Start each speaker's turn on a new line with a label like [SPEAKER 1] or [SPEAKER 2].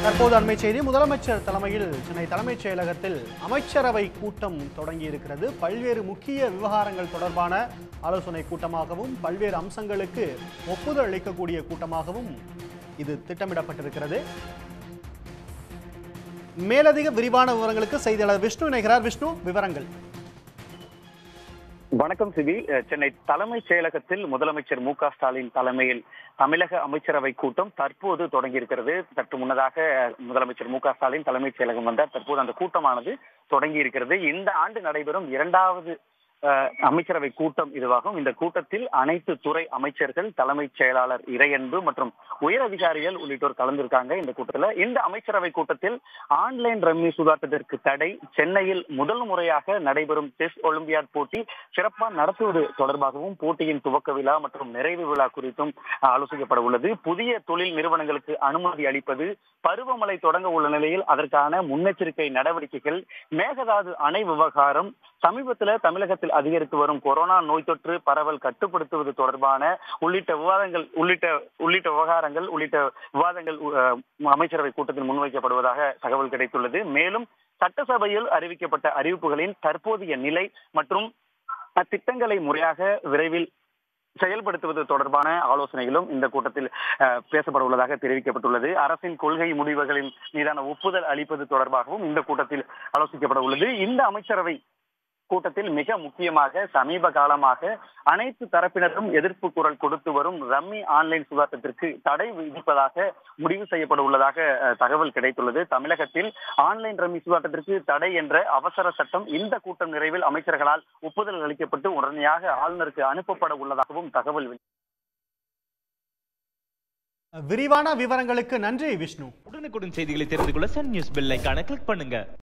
[SPEAKER 1] தற்போது அண்மை செய்தி முதலமைச்சர் தலைமையில் சென்னை தலைமைச் செயலகத்தில் அமைச்சரவை கூட்டம் தொடங்கியிருக்கிறது பல்வேறு முக்கிய விவகாரங்கள் தொடர்பான ஆலோசனை கூட்டமாகவும் பல்வேறு அம்சங்களுக்கு ஒப்புதல் அளிக்கக்கூடிய கூட்டமாகவும் இது திட்டமிடப்பட்டிருக்கிறது மேலதிக விரிவான விவரங்களுக்கு செய்தியாளர் விஷ்ணு இணைகிறார் விஷ்ணு விவரங்கள்
[SPEAKER 2] வணக்கம் சிவி அஹ் சென்னை தலைமைச் செயலகத்தில் முதலமைச்சர் மு க ஸ்டாலின் தலைமையில் தமிழக அமைச்சரவை கூட்டம் தற்போது தொடங்கியிருக்கிறது சற்று முன்னதாக முதலமைச்சர் மு க ஸ்டாலின் தலைமைச் செயலகம் வந்தார் தற்போது அந்த கூட்டமானது தொடங்கி இருக்கிறது இந்த ஆண்டு நடைபெறும் இரண்டாவது அஹ், அமைச்சரவை கூட்டம் இதுவாகும் இந்த கூட்டத்தில் அனைத்து துறை அமைச்சர்கள் தலைமைச் செயலாளர் இறையன்பு மற்றும் உயர் அதிகாரிகள் உள்ளிட்டோர் கலந்திருக்காங்க இந்த கூட்டத்தில் இந்த அமைச்சரவை கூட்டத்தில் ஆன்லைன் ரம்மி சூதாட்டத்திற்கு தடை சென்னையில் முதல் முறையாக நடைபெறும் செஸ் ஒலிம்பியாட் போட்டி சிறப்பாக நடத்துவது தொடர்பாகவும் போட்டியின் துவக்க விழா மற்றும் நிறைவு விழா குறித்தும் ஆலோசிக்கப்பட உள்ளது புதிய தொழில் நிறுவனங்களுக்கு அனுமதி அளிப்பது பருவமழை தொடங்க உள்ள நிலையில் அதற்கான முன்னெச்சரிக்கை நடவடிக்கைகள் மேகதாது அணை விவகாரம் சமீபத்தில் தமிழகத்தில் அதிகரித்து வரும் கொரோனா நோய் தொற்று பரவல் கட்டுப்படுத்துவது தொடர்பான உள்ளிட்ட விவாதங்கள் உள்ளிட்ட உள்ளிட்ட விவகாரங்கள் உள்ளிட்ட விவாதங்கள் அஹ், அமைச்சரவை கூட்டத்தில் முன்வைக்கப்படுவதாக தகவல் கிடைத்துள்ளது மேலும் சட்டசபையில் அறிவிக்கப்பட்ட அறிவிப்புகளின் தற்போதைய நிலை மற்றும் அத்திட்டங்களை முறையாக விரைவில் செயல்படுத்துவது தொடர்பான ஆலோசனைகளும் இந்த கூட்டத்தில் அஹ், பேசப்பட உள்ளதாக தெரிவிக்கப்பட்டுள்ளது அரசின் கொள்கை முடிவுகளின் மீதான ஒப்புதல் அளிப்பது தொடர்பாகவும் இந்த கூட்டத்தில் ஆலோசிக்கப்பட உள்ளது இந்த அமைச்சரவை கூட்டத்தில் மிக முக்கியமாக சமீப காலமாக அனைத்து தரப்பினரும் எதிர்ப்பு குரல் கொடுத்து வரும் ரம்மி ஆன்லைன் சுதாட்டத்திற்கு தடை விதிப்பதாக முடிவு செய்யப்பட உள்ளதாக அஹ், தகவல் கிடைத்துள்ளது தமிழகத்தில் ஆன்லைன் ரம்மி சுதாட்டத்திற்கு தடை என்ற அவசர சட்டம் இந்த கூட்டம் நிறைவில் அமைச்சர்களால் ஒப்புதல் அளிக்கப்பட்டு உடனடியாக ஆளுநருக்கு அனுப்பப்பட உள்ளதாகவும் தகவல் வெளி-
[SPEAKER 1] விரிவான விவரங்களுக்கு நன்றி விஷ்ணு
[SPEAKER 3] உடனுக்குடன் செய்திகளை தெரிந்து கொள்ள சன் நியூஸ் பெல் ஐகானை கிளிக் பண்ணுங்க